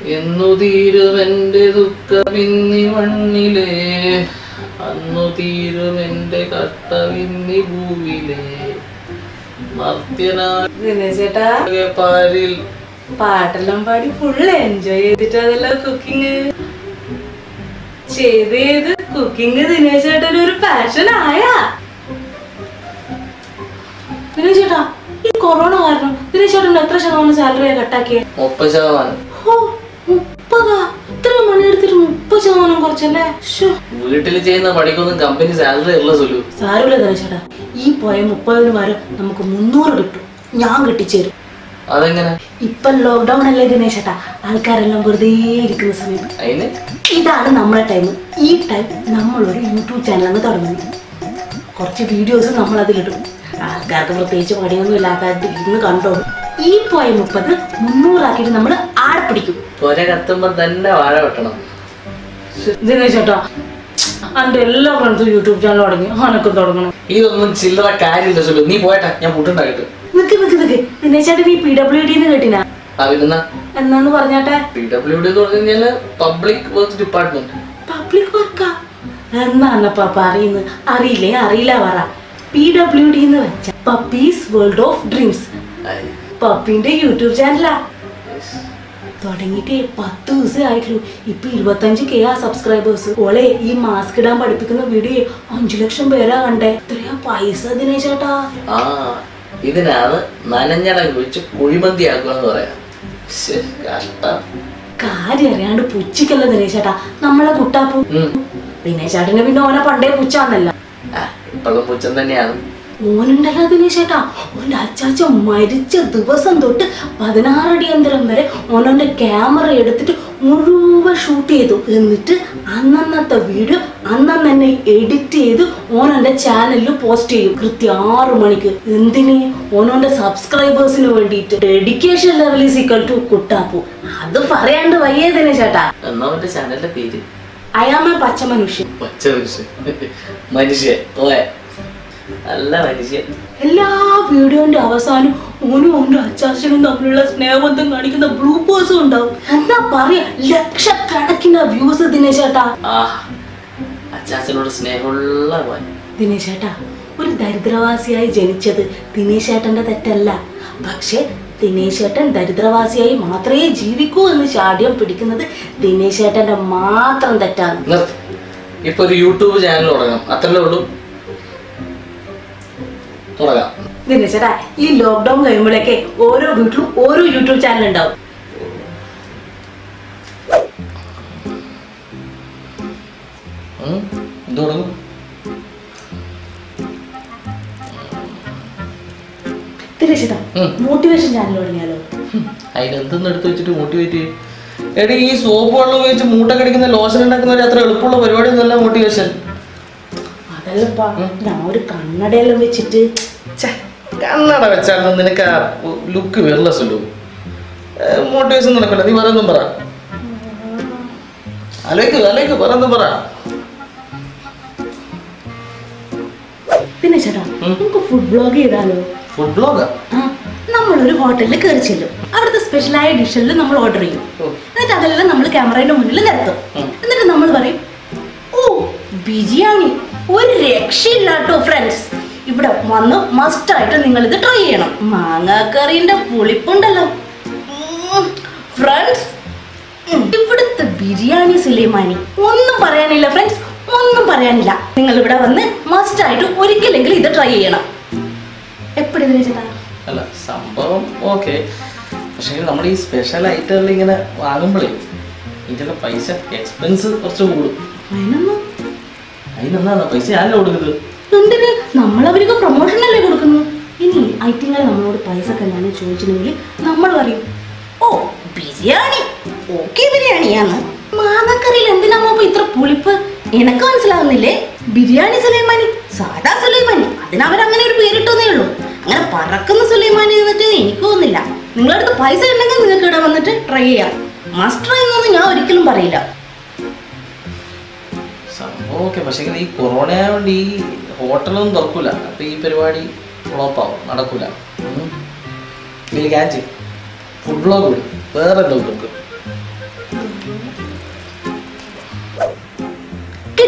എന്നു തീരുമെന്റെ ദുഃഖമിന്നി മണ്ണിലെ അന്നു തീരുമെന്റെ കഷ്ടമിന്നി ഭൂവിലെ മർത്യനാകെ ചേട്ടാ പാരിൽ പാട്ടെല്ലാം പാടി ഫുൾ എൻജോയ് ചെയ്തിട്ട് അതല്ല കുക്കിംഗ് ചെയ്ത് ചെയ്ത് കുക്കിംഗ് ദിനേശ് ചേട്ടൻ ഒരു പാഷൻ ആയാ ദിനേശ് ചേട്ടാ ഈ കൊറോണ കാരണം ദിനേശ് ചേട്ടൻ എത്ര ശതമാനം സാലറിയാ കട്ടാക്കിയ മുപ്പത് ശതമാനം ഓ മുപ്പതാ ഇത്ര മണിയെടുത്തിട്ട് മുപ്പത് ശതമാനം കുറച്ചല്ലേ ശ്ശോ. വീട്ടിൽ ചെയ്യുന്ന പണിക്കൊന്നും കമ്പനി സാലറി ഉള്ള സുലു സാരമില്ല ദിനേശ് ചേട്ടാ ഈ പോയ മുപ്പതിന് പകരം നമുക്ക് മുന്നൂറ് കിട്ടും ഞാൻ കിട്ടിച്ചേരും അതെങ്ങനെ ഇപ്പൊ ലോക്ക്ഡൌൺ അല്ലേ ദിനേശ് ചേട്ടാ ആൾക്കാരെല്ലാം വെറുതെ ഇരിക്കുന്ന സമയത്ത് അതിന് ഇതാണ് നമ്മുടെ ടൈം ഈ ടൈം നമ്മളൊരു യൂട്യൂബ് ചാനൽ അങ്ങ് തുടങ്ങുന്നു കുറച്ച് വീഡിയോസ് നമ്മൾ അതിലിടും ആൾക്കാർക്ക് പ്രത്യേകിച്ച് പണിയൊന്നും ഇല്ലാത്ത ഇരുന്ന് കണ്ടോളും ഈ പോയ മുപ്പത് മുന്നൂറാക്കിയിട്ട് നമ്മൾ ആടെ പിടിക്കും ത്വര കത്തുമ്പോ തന്നെ വാഴ വെട്ടണം ദിനേശ് ചേട്ടാ എൻ്റെ എല്ലാ ഫ്രണ്ട്സും യൂട്യൂബ് ചാനൽ തുടങ്ങി അനക്കും തുടങ്ങണം ഇതൊന്നും ചില്ലറ കാര്യമില്ല സുലു നീ പോയട്ടാ ഞാൻ പുട്ടുണ്ടാക്കിട്ട് നിക്ക് നിക്ക് നിക്ക് ദിനേശ് ചേട്ടൻ ഈ പി ഡബ്ല്യു ഡി എന്ന് കേട്ടിനാ ആ പിന്നെന്നാ എന്നാന്ന് പറഞ്ഞാട്ടെ പി ഡബ്ല്യു ഡി എന്ന് പറഞ്ഞു കഴിഞ്ഞാല് പബ്ലിക് വർക്ക്സ് ഡിപ്പാർട്ട്മെന്റ് പബ്ലിക് വർക്കാ എന്നാന്നപ്പാ പറയുന്നത് അറിയില്ലേ അറിയില്ല പറ പി ഡബ്ല്യു ഡി എന്ന് വെച്ച പപ്പീസ് വേൾഡ് ഓഫ് ഡ്രീംസ് പപ്പിന്റെ യൂട്യൂബ് ചാനലാ തുടങ്ങിയിട്ട് പത്ത് ദിവസമേ ആയിട്ടുള്ളൂ ഇപ്പൊ ഇരുപത്തഞ്ച് കെ ആ സബ്സ്ക്രൈബേഴ്സ് ഓളെ ഈ മാസ്ക് ഇടാൻ പഠിപ്പിക്കുന്ന വീഡിയോ അഞ്ചു ലക്ഷം പേരാ കണ്ടേ എത്രയാ പൈസ ദിനേശേട്ടാ ആ ഇതിനാണ് നനഞ്ഞടം കുഴിച്ച് കുഴിമന്തി ആക്കുക എന്ന് പറയാം ശ്ശെ, കഷ്ടം കാര്യം അറിയാണ്ട് പുച്ചിക്കല്ല ദിനേശേട്ടാ നമ്മളെ കുട്ടാപ്പു ഉം. ദിനേശേട്ടന് പിന്നെ ഓനെ പണ്ടേ പുച്ചാന്നല്ല ആ, ഇപ്പോഴും പുച്ഛം തന്നെയാണ് ഓനുണ്ടല്ലോ ദിനേശേട്ടാ ഓന്റെ അച്ചാച്ച മരിച്ച ദിവസം തൊട്ട് പതിനാറടി അന്തരം വരെ ഓനോന്റെ ക്യാമറ എടുത്തിട്ട് മുഴുവൻ ഷൂട്ട് ചെയ്തു എന്നിട്ട് അന്നന്നത്തെ വീഡിയോ അന്നന്ന് തന്നെ എഡിറ്റ് ചെയ്ത് ഓനോന്റെ ചാനലിൽ പോസ്റ്റ് ചെയ്യും കൃത്യം ആറു മണിക്ക് എന്തിന് ഓനോന്റെ സബ്സ്ക്രൈബേഴ്സിന് വേണ്ടിയിട്ട് dedication level is equal to Kuttappu അത് പറയാണ്ട് വയ്യേ ദിനേശേട്ടാ എന്നാ മറ്റേ ചാനലിന്റെ പേര് അയാമ പച്ച മനുഷ്യൻ പച്ച മനുഷ്യൻ മനുഷ്യൻ ഓയെ നല്ല മനുഷ്യൻ എല്ലാ വീഡിയോന്റെ അവസാനം ഓനും ഓന്റെ അച്ചാച്ചനും തമ്മിലുള്ള സ്നേഹബന്ധം കാണിക്കുന്ന ബ്ലൂപ്പേഴ്സും ഉണ്ടാവും എന്താ പറയാ ലക്ഷക്കണക്കിന് വ്യൂസ് ദിനേശേട്ടാ ആ അച്ചാച്ചനോട് സ്നേഹമുള്ള മോൻ ദിനേശേട്ടാ ഒരു ദരിദ്രവാസിയായി ജനിച്ചത് ദിനേശേട്ടന്റെ തെറ്റല്ല പക്ഷെ ദിനേശേട്ടൻ ദരിദ്രവാസിയായി മാത്രമേ ജീവിക്കൂ എന്ന് ചാട്യം പിടിക്കുന്നത് ദിനേശേട്ടന്റെ മാത്രം തെറ്റാണ് നിർത്ത് ഇപ്പൊ ഒരു യൂട്യൂബ് ചാനൽ തുടങ്ങാം അത്രേ ഉള്ളൂ തുടങ്ങാം ദിനേശേട്ടാ ഈ ലോക്ക്ഡൌൺ കഴിയുമ്പോഴേക്ക് ഓരോ വീട്ടിലും ഓരോ യൂട്യൂബ് ചാനൽ ഉണ്ടാവും ഉം, എന്ത് തുടങ്ങും ദിനേശേട്ടാ ഉം. മോട്ടിവേഷൻ ചാനൽ തുടങ്ങിയാലോ അതിനെന്തെന്ന് എടുത്ത് വെച്ചിട്ട് മോട്ടിവേറ്റ് എടി ഈ സോപ്പ് വെള്ളം ഉപയോഗിച്ച് മൂട്ട കടിക്കുന്ന ലോഷൻ ഉണ്ടാക്കുന്നവർ അത്ര എളുപ്പമുള്ള പരിപാടി ഒന്നല്ല മോട്ടിവേഷൻ അതല്ലപ്പാ ഞാൻ ഒരു കണ്ണടയെല്ലാം വെച്ചിട്ട് കണ്ണട വെച്ചാൽ നിനക്ക് ആ ലുക്ക് വരില്ല സുലു മോട്ടിവേഷൻ നടക്കില്ല നീ പറയുന്നതും പറ അലേക്ക് അലേക്ക് പറയുന്നതും പറ പിന്നെ ചേട്ടാ നമുക്ക് ഫുഡ് ബ്ലോഗ് ചെയ്താലോ ഫുഡ് ബ്ലോഗാ ആ, നമ്മളൊരു ഹോട്ടലിൽ കയറി ചെല്ലും അവിടുത്തെ സ്പെഷ്യലായ ഡിഷെല്ലാം നമ്മൾ ഓർഡർ ചെയ്യും എന്നിട്ട് അതെല്ലാം നമ്മൾ ക്യാമറയുടെ മുന്നിൽ നിരത്തും ഉം. എന്നിട്ട് നമ്മൾ പറയും ഓ ബിരിയാണി ഒരു രക്ഷയില്ലാട്ടോ ഫ്രണ്ട്സ് ഇവിടെ വന്ന് മസ്റ്റായിട്ട് നിങ്ങൾ ഇത് ട്രൈ ചെയ്യണം മാങ്ങാക്കറിന്റെ പുളിപ്പുണ്ടല്ലോ ഫ്രണ്ട്സ് ഇവിടുത്തെ ബിരിയാണി സുലൈമാനി ഒന്നും പറയാനില്ല ഫ്രണ്ട്സ് ഒന്നും പറയാനില്ല നിങ്ങൾ ഇവിടെ വന്ന് മസ്റ്റായിട്ട് ഒരിക്കലെങ്കിലും ഇത് ട്രൈ ചെയ്യണം എപ്പോഴും ചേട്ടാ അല്ല സംഭവം ഓക്കെ പക്ഷേ നമ്മൾ ഈ സ്പെഷ്യൽ ഐറ്റങ്ങൾ ഇങ്ങനെ വാങ്ങുമ്പോഴേ ഇതിൻ്റെ പൈസ എക്സ്പെൻസ് കുറച്ച് കൂടും അതിനൊന്നും അതിനെന്താണ് പൈസ ആരല്ല കൊടുക്കുന്നത് എന്തിന് നമ്മൾ അവർക്ക് പ്രൊമോഷൻ അല്ലേ കൊടുക്കുന്നു ഇനി ഐറ്റിങ്ങളെ നമ്മളോട് പൈസ ഒക്കെ ഞാൻ ചോദിച്ചിട്ടുണ്ടെങ്കിൽ നമ്മൾ പറയും ഓ ബിരിയാണി ഓക്കെ ബിരിയാണിയാന്ന് മാങ്ങക്കറിയിൽ എന്തിനാമോ ഇപ്പൊ ഇത്ര പുളിപ്പ് എനക്ക് മനസ്സിലാവുന്നില്ലേ ബിരിയാണി സുലൈമാനി സാദാ സുലൈമാനി അതിനവരങ്ങനെ ഒരു പേരിട്ടതേ ഉള്ളൂ അങ്ങനെ പറക്കുന്ന സുലൈമാനി എന്നിട്ട് എനിക്ക് തോന്നുന്നില്ല നിങ്ങളുടെ അടുത്ത് പൈസ ഉണ്ടെങ്കിൽ നിങ്ങൾക്ക് ഇവിടെ വന്നിട്ട് ട്രൈ ചെയ്യാം മസ്റ്റ് ട്രൈ എന്നൊന്നും ഞാൻ ഒരിക്കലും പറയില്ല സംഭവം ഓക്കെ പക്ഷേ ഈ കൊറോണ ആയതുകൊണ്ട് ഈ ഹോട്ടലൊന്നും തുറക്കൂല അപ്പൊ ഈ പരിപാടി ഫ്ലോപ്പാവും നടക്കൂല ഉം. ഇതിൽ ക്യാച്ച് ഫുഡ് ബ്ലോഗ് വിടും വേറെ എന്തോ കൊടുക്കും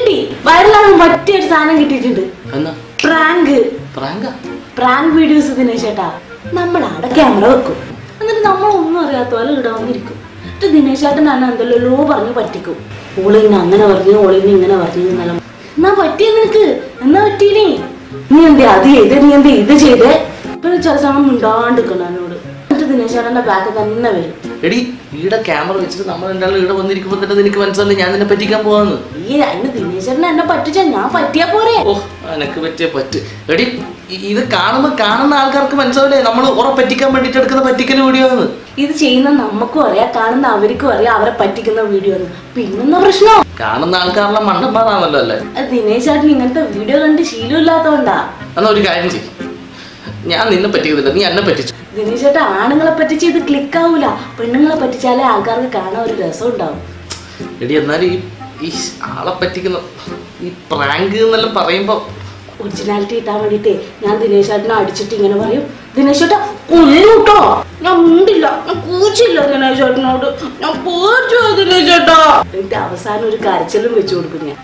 കിട്ടി വൈറലാകാൻ പറ്റിയ ഒരു സാധനം കിട്ടിയിട്ടുണ്ട് എന്നാ പ്രാങ്ക് പ്രാങ്ക പ്രാങ്ക് വീഡിയോസ് ദിനേശ് ചേട്ടാ നമ്മൾ അവിടെ ക്യാമറ വെക്കും എന്നിട്ട് നമ്മൾ ഒന്നും അറിയാത്ത പോലെ ഇവിടെ വന്നിരിക്കും എന്നിട്ട് ദിനേശ് ചേട്ടൻ തന്നെ എന്തെല്ലോ പറഞ്ഞ് പറ്റിക്കും ഓളിന്ന് അങ്ങനെ പറഞ്ഞു ഓളിന്ന് ഇങ്ങനെ പറഞ്ഞു എന്നെല്ലാം എന്നാ പറ്റിയ നിനക്ക് എന്നാ പറ്റീനേ നീ എന്തേ അത് ചെയ്ത് നീ എന്തേ ഇത് ചെയ്തേ പിന്നെ ചില സമയം മിണ്ടാണ്ടിരിക്കണം എന്നോട് എന്നിട്ട് ദിനേശ് ചേട്ടന്റെ ബാക്ക് തന്നെ വരും എടി ഈടെ ക്യാമറ വെച്ചിട്ട് നമ്മൾ രണ്ടാളും ഇവിടെ വന്നിരിക്കുമ്പോ തന്നെ നിനക്ക് മനസ്സിലായി ഞാൻ നിന്നെ പറ്റിക്കാൻ പോവാന്ന് ഈ അതിന് ദിനേശ് ചേട്ടൻ എന്നെ പറ്റിച്ചാ ഞാൻ പറ്റിയാ പോരെ ഓ എനക്ക് പറ്റിയ പറ്റ് എടി ഇ- ഇത് കാണുമ്പോ കാണുന്ന ആൾക്കാർക്ക് മനസ്സിലാവില്ലേ നമ്മൾ ഉറ പറ്റിക്കാൻ വേണ്ടിട്ട് എടുക്കുന്ന പറ്റിക്കൽ വീഡിയോ ആണ് ഇത് ചെയ്യുന്ന നമുക്കും അറിയാം കാണുന്ന അവർക്കും അറിയാം അവരെ പറ്റിക്കുന്ന വീഡിയോ എന്ന് പിന്നെന്താ പ്രശ്നം കാണുന്ന ആൾക്കാരെല്ലാം മണ്ടന്മാരാണല്ലോ അല്ലേ അത് ദിനേശ് ചേട്ടൻ ഇങ്ങനത്തെ വീഡിയോ കണ്ട് ശീലമില്ലാത്തതുകൊണ്ടാ എന്നാ ഒരു കാര്യം ചെയ്യും ഞാൻ നിന്നെ പറ്റിക്കുന്നില്ല നീ എന്നെ പറ്റിച്ചു ദിനേശ് ചേട്ടൻ ആണുങ്ങളെ പറ്റിച്ച് ഇത് ക്ലിക്ക് ആവൂല പെണ്ണുങ്ങളെ പറ്റിച്ചാലേ ആൾക്കാർക്ക് കാണാൻ ഒരു രസം ഉണ്ടാവും എടി എന്നാലും ഈ ഈ ആളെ പറ്റിക്കുന്ന ഈ പ്രാങ്ക് എന്നെല്ലാം പറയുമ്പോ ഒറിജിനാലിറ്റി കിട്ടാൻ വേണ്ടിട്ടേ ഞാൻ ദിനേശ് ചേട്ടനെ അടിച്ചിട്ട് ഇങ്ങനെ പറയും ദിനേശ് ചേട്ടാ കൊല്ലൂട്ടോ ഞാൻ ഉണ്ടില്ല ഞാൻ കൂച്ചില്ല ദിനേശ് ചേട്ടനോട് ഞാൻ പോച്ചു ദിനേശ് ചേട്ടാ എന്നിട്ട് അവസാനം ഒരു കരച്ചിലും വെച്ചു കൊടുക്കും ഞാൻ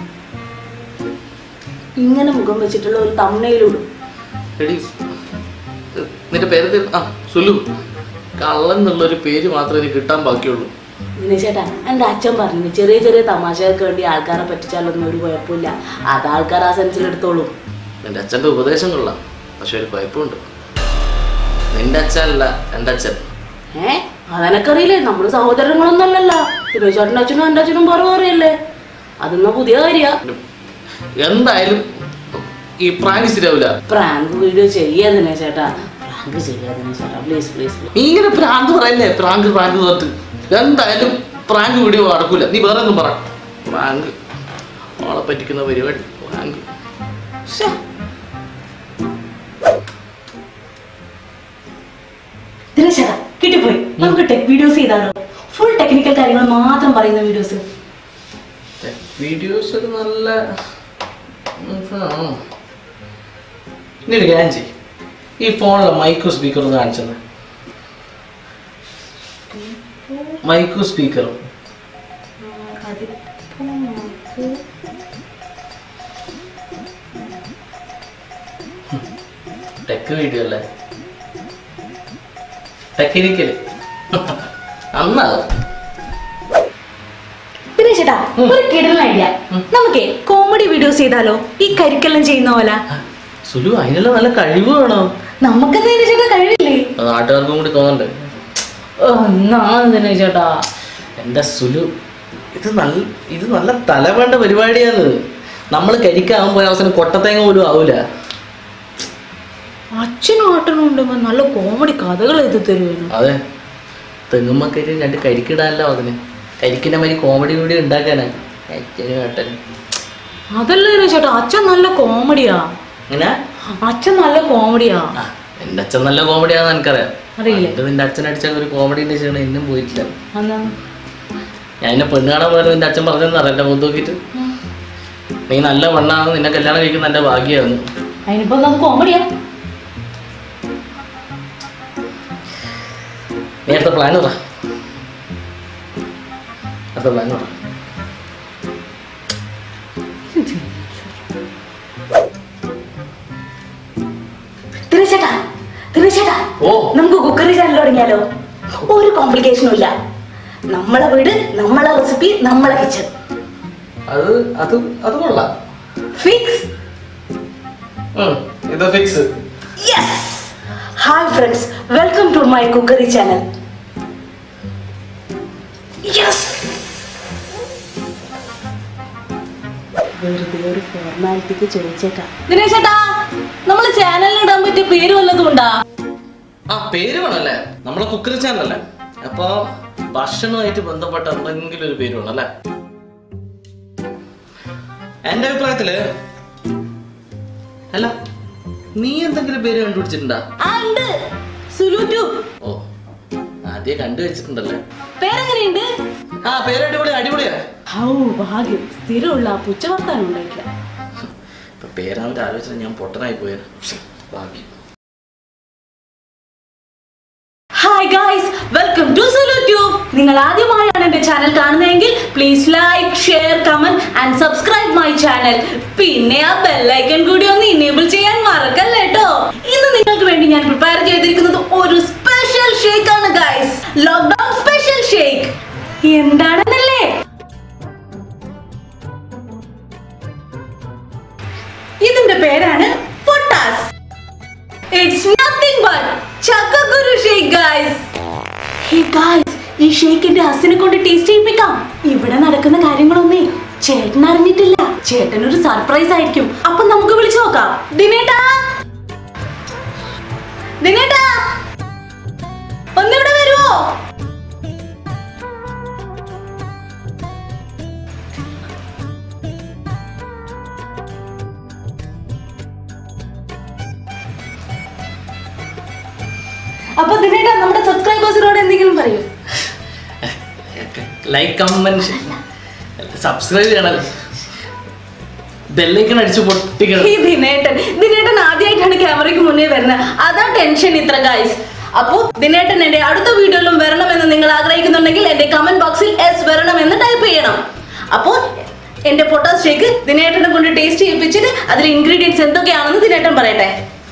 ഇങ്ങനെ മുഖം വെച്ചിട്ടുള്ള ഒരു തമ്മയിലിടും എടി നിന്റെ പേര് തീർ- ആ സുലു കള്ളൻ എന്നുള്ളൊരു പേര് മാത്രമേ എനിക്ക് കിട്ടാൻ ബാക്കിയുള്ളൂ ദിനേശ് ചേട്ടാ എൻ്റെ അച്ഛൻ പറഞ്ഞു ചെറിയ ചെറിയ തമാശകൾക്ക് വേണ്ടി ആൾക്കാരെ പറ്റിച്ചാലൊന്നും ഒരു കുഴപ്പമില്ല അത് ആൾക്കാർ ആ സെൻസിൽ എടുത്തോളും എൻ്റെ അച്ഛൻ്റെ ഉപദേശം കൊള്ളാം പക്ഷെ ഒരു കുഴപ്പമുണ്ട് നിന്റെ അച്ഛനല്ല എൻ്റെ അച്ഛൻ ഏ അതെനക്കറിയില്ലേ നമ്മള് സഹോദരങ്ങളൊന്നല്ലല്ലോ ദിനേശ് ചേട്ടൻ്റെ അച്ഛനും എൻ്റെ അച്ഛനും പറ പറയല്ലേ അതൊന്നും പുതിയ കാര്യ എന്തായാലും ഈ പ്രാങ്ക് ശരിയാവില്ല പ്രാങ്ക് വീഡിയോ ചെയ്യാ ദിനേശ് ചേട്ടാ പ്രാങ്ക് ചെയ്യാ ദിനേശ് ചേട്ടാ പ്ലീസ് പ്ലീസ് പ്ലീസ് നീ ഇങ്ങനെ പ്രാങ്ക് പറയല്ലേ പ്രാങ്ക് പ്രാങ്ക് തോറ്റ് എന്തായാലും പ്രാങ്ക് വീഡിയോ നടക്കൂല നീ വേറെ ഒന്നും പറ പ്രാങ്ക് ആളെ പറ്റിക്കുന്ന പരിപാടി പ്രാങ്ക് ദിനേശ് ചേട്ടാ കിട്ടിപ്പോയി നമുക്ക് ടെക് വീഡിയോസ് ചെയ്താലോ ഫുൾ ടെക്നിക്കൽ കാര്യങ്ങൾ മാത്രം പറയുന്ന വീഡിയോസ് വീഡിയോസ് ഒരു നല്ല ഉം, നീ ഒരു കാര്യം ചെയ്യ് ഈ ഫോണിലെ മൈക്രോ സ്പീക്കർ ഒന്ന് കാണിച്ചത് മൈക്രോ സ്പീക്കർ ടെക് വീഡിയോ അല്ലേ ടെക്നിക്കല് അന്നാകും ദിനേശ് ചേട്ടാ ഒരു കിടലൻ ഐഡിയ നമുക്കേ കോമഡി വീഡിയോസ് ചെയ്താലോ ഈ കരിക്കെല്ലാം ചെയ്യുന്ന പോലെ സുലു അതിനുള്ള നല്ല കഴിവ് വേണം നമുക്കെന്താ ദിനേശ് ചേട്ടാ കഴിവില്ലേ അത് നാട്ടുകാർക്കും കൂടി തോന്നണ്ടേ ഒന്നാണ് ദിനേശ് ചേട്ടാ എൻ്റെ സുലു ഇത് നല്ല ഇത് നല്ല തല വേണ്ട പരിപാടിയാണ് നമ്മൾ കരിക്കാകുമ്പോൾ അവസാനം കൊട്ടത്തേങ്ങ പോലും ആവൂല അച്ഛനും ആട്ടനും ഉണ്ടെങ്കിൽ നല്ല കോമഡി കഥകൾ എഴുതി തരുമായിരുന്നു അതെ തെങ്ങുമ്മക്കരി രണ്ട് കരിക്കിടാനല്ലോ അതിന് കരിക്കിൻ്റെ മാതിരി കോമഡി കൂടി ഉണ്ടാക്കാനാ അച്ഛനും ഏട്ടനും അതല്ല ദിനേശ് ചേട്ടാ അച്ഛൻ നല്ല കോമഡിയാ അങ്ങനെ അച്ഛൻ നല്ല കോമഡിയാ ആ എൻ്റെ അച്ഛൻ നല്ല കോമഡിയാണെന്ന് എനിക്കറിയാം അറിയില്ലേ? എന്നിട്ട് നിന്റെ അച്ഛൻ അടിച്ചാൽ ഒരു കോമഡീൻ്റെ ചെയ്യണം എന്നും പോയിട്ടില്ല എന്നാ ഞാൻ എന്നെ പെണ്ണ് കാണാൻ പോയത് നിന്റെ അച്ഛൻ പറഞ്ഞെന്നറിയാം എൻ്റെ മുഖത്ത് നോക്കിയിട്ട് നീ നല്ല പെണ്ണാണ് നിന്നെ കല്യാണം കഴിക്കുന്ന എൻ്റെ ഭാഗ്യമാണ് അതിനിപ്പോ നമുക്ക് കോമഡിയാ നീ അടുത്ത പ്ലാൻ പറ അടുത്ത പ്ലാൻ പറ ദിനേശ് ചേട്ടാ ദിനേശ് ചേട്ടാ ഓ നമുക്ക് കുക്കറി ചാനൽ തുടങ്ങിയാലോ ഒരു കോംപ്ലിക്കേഷനും ഇല്ല നമ്മളെ വീട് നമ്മളെ റെസിപ്പി നമ്മളെ കിച്ചൺ അത് അത് അത് കൊള്ളാം ഫിക്സ് ഉം, ഇത് fix yes hi friends welcome to my cookery channel yes വെറുതെ ഒരു ഫോർമാലിറ്റിക്ക് ചോദിച്ചേക്കാം ദിനേശ് ചേട്ടാ നമ്മൾ ചാനലിൽ ഇടാൻ പറ്റിയ പേര് വല്ലതും ഉണ്ടാ ആ പേര് വേണമല്ലേ നമ്മളെ കുക്കറി ചാനലല്ലേ അപ്പൊ ഭക്ഷണമായിട്ട് ബന്ധപ്പെട്ട എന്തെങ്കിലും ഒരു പേര് വേണം അല്ലേ എന്റെ അഭിപ്രായത്തില് അല്ല നീ എന്തെങ്കിലും പേര് കണ്ടുപിടിച്ചിട്ടുണ്ടാ ആ ഉണ്ട് സുലു ട്യൂബ് ഓ ആദ്യം കണ്ടുവച്ചിട്ടുണ്ടല്ലേ പേരെങ്ങനെയുണ്ട് ആ പേര് അടിപൊളി അടിപൊളിയാ ഹൗ ഭാഗ്യം സ്ഥിരമുള്ള ആ പുച്ചവർത്താനം ഉണ്ടായിട്ടില്ല ഇപ്പൊ പേരാവിന്റെ ആലോചന ഞാൻ പൊട്ടനായി പോയത് ഭാഗ്യം hi guys welcome to Sulu tube നിങ്ങൾ ആദ്യമായാണ് ആദ്യമായിട്ടാണ് എന്റെ ചാനൽ കാണുന്നതെങ്കിൽ please like share comment and subscribe my channel പിന്നെ ആ ബെല്ലൈക്കൺ കൂടി ഒന്ന് ഇനേബിൾ ചെയ്യാൻ മറക്കല്ലേ കേട്ടോ ഇന്ന് നിങ്ങൾക്ക് വേണ്ടി ഞാൻ പ്രിപ്പയർ ചെയ്തിരിക്കുന്നത് ഒരു സ്പെഷ്യൽ ഷേക്ക് ആണ് ഗൈസ് ലോക്ക്ഡൌൺ സ്പെഷ്യൽ ഷേക്ക് എന്താണെന്നല്ലേ ഇതിന്റെ പേരാണ് പൊട്ടാസ് ഇറ്റ്സ് നത്തിങ് ബട്ട് ചക്കക്കുരു ഷേക്ക് ഗൈസ് ഹേ ഗൈസ് ഈ ഷേക്കിന്റെ അസിനെ കൊണ്ട് ടേസ്റ്റ് ചെയ്യിപ്പിക്കാം ഇവിടെ നടക്കുന്ന കാര്യങ്ങളൊന്നേ ചേട്ടൻ അറിഞ്ഞിട്ടില്ല ചേട്ടൻ ഒരു സർപ്രൈസ് ആയിരിക്കും അപ്പൊ നമുക്ക് വിളിച്ചു നോക്കാം ദിനേട്ടാ ദിനേട്ടാ ഒന്നിവിടെ വരുവോ അപ്പൊ ദിനേട്ടാ നമ്മുടെ സബ്സ്ക്രൈബേഴ്സിനോട് എന്തെങ്കിലും പറയൂ ലൈക്ക് കമന്റ് സബ്സ്ക്രൈബ് ചെയ്യണം ബെല്ലൈക്കൺ അടിച്ച് പൊട്ടിക്കണം ഈ ദിനേട്ടൻ ദിനേട്ടൻ ആദ്യമായിട്ടാണ് ക്യാമറയ്ക്ക് മുന്നേ വരുന്നത് അതാ ടെൻഷൻ ഇത്ര ഗൈസ് അപ്പോ ദിനേട്ടൻ എന്റെ അടുത്ത വീഡിയോയിലും വരണമെന്ന് നിങ്ങൾ ആഗ്രഹിക്കുന്നുണ്ടെങ്കിൽ എന്റെ കമന്റ് ബോക്സിൽ എസ് വരണമെന്ന് ടൈപ്പ് ചെയ്യണം അപ്പോൾ എന്റെ പൊട്ടാസ് ഷേക്ക് ദിനേട്ടനെ കൊണ്ട് ടേസ്റ്റ് ചെയ്യിപ്പിച്ചിട്ട് അതിൽ ഇൻഗ്രീഡിയൻസ് എന്തൊക്കെയാണെന്ന് ദിനേട്ടൻ പറയട്ടെ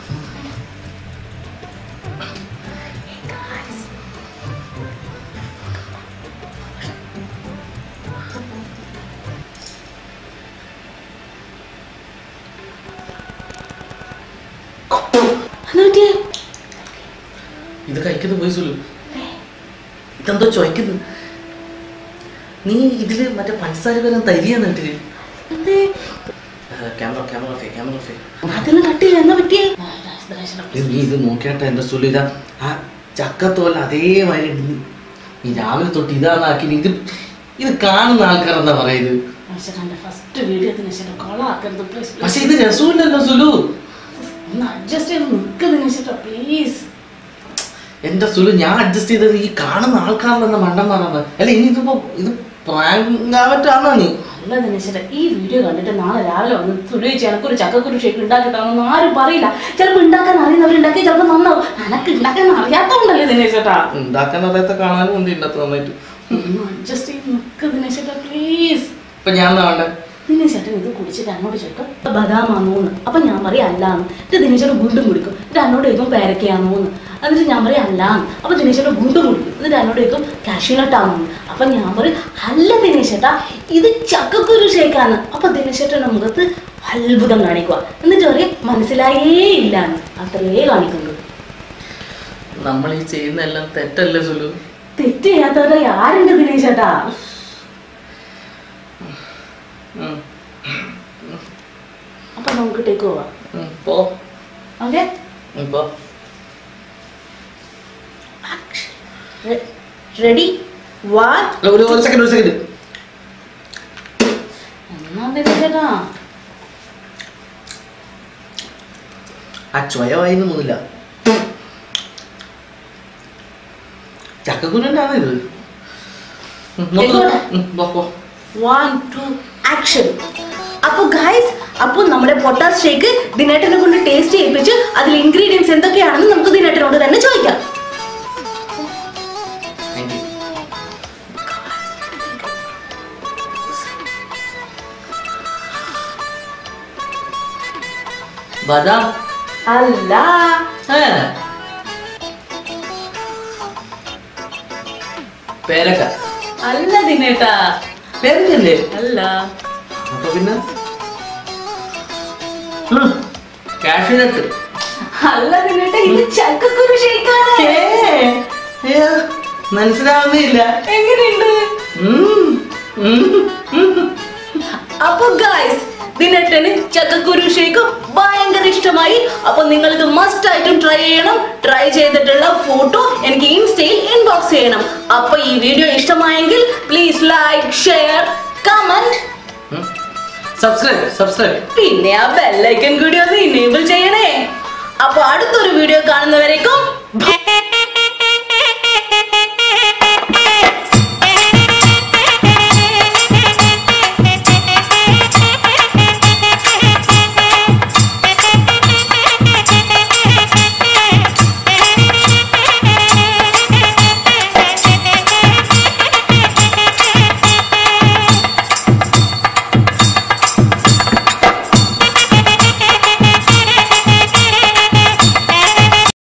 എന്നിട്ട് ഇത് കഴിക്കുന്ന പോയി സുലു ഇതെന്തോ ചോയ്ക്കുന്നു നീ ഇതില് മറ്റേ പഞ്ചസാര വരാൻ തരികയെന്നിട്ട് എന്തേ? ക്യാമറ ക്യാമറ ഓഫേ ക്യാമറ ഓഫേ അതൊന്നും കട്ടില്ല എന്നാ പറ്റിയേ ഇത് നീ ഇത് നോക്കിയാട്ടെ എൻ്റെ സുലു ഇതാ ആ ചക്കത്തോല അതേമാതിരി ഉണ്ട് നീ- നീ രാവിലെ തൊട്ട് ഇതാന്നാക്കി നീ ഇത് ഇത് കാണുന്ന ആൾക്കാർ എന്താ പറയാ ഇത് ഫസ്റ്റ് വീഡിയോ ദിനേശേട്ടാ കൊളാക്കരുത് പ്ലീസ് പക്ഷെ ഇത് രസമില്ലല്ലോ സുലു ഒന്ന് അഡ്ജസ്റ്റ് ചെയ്ത് നിൽക്ക് ദിനേശേട്ടാ പ്ലീസ് എന്റെ സുലു ഞാൻ അഡ്ജസ്റ്റ് ചെയ്തത് ഈ കാണുന്ന ആൾക്കാരിലെന്ന മണ്ടന്മാരാണ് അല്ല ഇനി ഇതിപ്പോ ഇത് പ്രാങ്കാവറ്റാണോ നീ അല്ല ദിനേശേട്ടാ ഈ വീഡിയോ കണ്ടിട്ട് നാളെ രാവിലെ വന്ന് തുടിച്ച് എനക്കൊരു ചക്കക്കുരു ഷേക്ക് ഉണ്ടാക്കി തന്നൊന്നും ആരും പറയില്ല ചിലപ്പോൾ ഉണ്ടാക്കാൻ അറിയുന്നവരുണ്ടാക്കി ചിലപ്പോൾ നന്നാവും എനക്ക് ഉണ്ടാക്കാൻ അറിയാത്തതുകൊണ്ടല്ലേ ദിനേശേട്ടാ ഉണ്ടാക്കാൻ അറിയാത്ത കാണാനും ഉണ്ട് ഇതിനകത്ത് നന്നായിട്ട് ഒന്ന് അഡ്ജസ്റ്റ് ചെയ്ത് നിൽക്ക് ദിനേശേട്ടാ പ്ലീസ് ഇപ്പൊ ഞാൻ എന്താ വേണ്ടേ ദിനേശേട്ടൻ ഇത് കുടിച്ചിട്ട് എന്നോട് ചോദിക്കും ബദാമാണോന്ന് അപ്പൊ ഞാൻ പറയും അല്ലാന്ന് എന്നിട്ട് ദിനേശേട്ടൻ വീണ്ടും കുടിക്കും എന്നിട്ട് എന്നോട് ചോദിക്കും പേരക്കയാണോന്ന് എന്നിട്ട് ഞാൻ പറയും അല്ലാന്ന് അപ്പൊ ദിനേശേട്ടൻ വീണ്ടും കുടിക്കും എന്നിട്ട് എന്നോട് ചോദിക്കും കാഷ്യൂനട്ടാണോന്ന് അപ്പൊ ഞാൻ പറയും അല്ല ദിനേശേട്ടാ ഇത് ചക്കക്കുരു ഷേക്കാണ് അപ്പൊ ദിനേശേട്ടൻ്റെ മുഖത്ത് അത്ഭുതം കാണിക്കുക എന്നിട്ട് പറയും മനസ്സിലായേ ഇല്ലാന്ന് അത്രയേ കാണിക്കുള്ളൂ നമ്മൾ ഈ ചെയ്യുന്ന എല്ലാം തെറ്റല്ലേ സുലു തെറ്റ് ചെയ്യാത്തവരെ ആരുണ്ട് ദിനേശേട്ടാ ഉം. അപ്പൊ നമുക്ക് ടേക്ക് പോവാം ഉം. പോ ഓക്കെ ഉം, പോ റെഡി വൺ അല്ല, ഒരു ഒരു സെക്കൻഡ് ഒരു സെക്കൻഡ് എന്നാ ദിനേശേട്ടാ ആ ചൊയ വായിന്ന് മുന്നില്ല ചക്കക്കുരുണ്ടാണ് ഇത് ഉം, നോക്ക് എങ്ങോട്ടാ? ഉം, പോ, പോ. വൺ ടു ആക്ഷൻ അപ്പൊ ഗൈസ് അപ്പോൾ നമ്മുടെ പൊട്ടാസ് ഷേക്ക് ദിനേട്ടനെ കൊണ്ട് ടേസ്റ്റ് ചെയ്യിപ്പിച്ച് അതിൽ ഇൻഗ്രീഡിയൻസ് എന്തൊക്കെയാണെന്ന് നമുക്ക് ദിനേട്ടനോട് തന്നെ ചോദിക്കാം Thank you. ബദാം അല്ല ഏ. പേരക്ക അല്ല ദിനേട്ടാ പേരക്കല്ലേ അല്ല അപ്പൊ പിന്നെ കാഷ്യൂനട്ട് അല്ല ദിനേട്ടാ ഇത് ചക്കക്കുരു ഷേക്കാണ് മനസ്സിലാവുന്നില്ല എങ്ങനെയുണ്ട് ഉം, ഉം, ഉം. അപ്പൊ ഗൈസ് ദിനേട്ടന് ചക്കക്കുരു ഷേക്ക് ഭയങ്കര ഇഷ്ടമായി അപ്പൊ നിങ്ങൾ ഇത് മസ്റ്റ് ആയിട്ടും ട്രൈ ചെയ്യണം ട്രൈ ചെയ്തിട്ടുള്ള ഫോട്ടോ എനിക്ക് ഇൻസ്റ്റയിൽ ഇൻബോക്സ് ചെയ്യണം അപ്പൊ ഈ വീഡിയോ ഇഷ്ടമായെങ്കിൽ പ്ലീസ് ലൈക്ക് ഷെയർ കമന്റ് ഉം. സബ്സ്ക്രൈബ് സബ്സ്ക്രൈബ് പിന്നെ ആ ബെല്ലൈക്കൻ കൂടി ഒന്ന് ഇനേബിൾ ചെയ്യണേ അപ്പൊ അടുത്തൊരു വീഡിയോ കാണുന്നവരേക്കും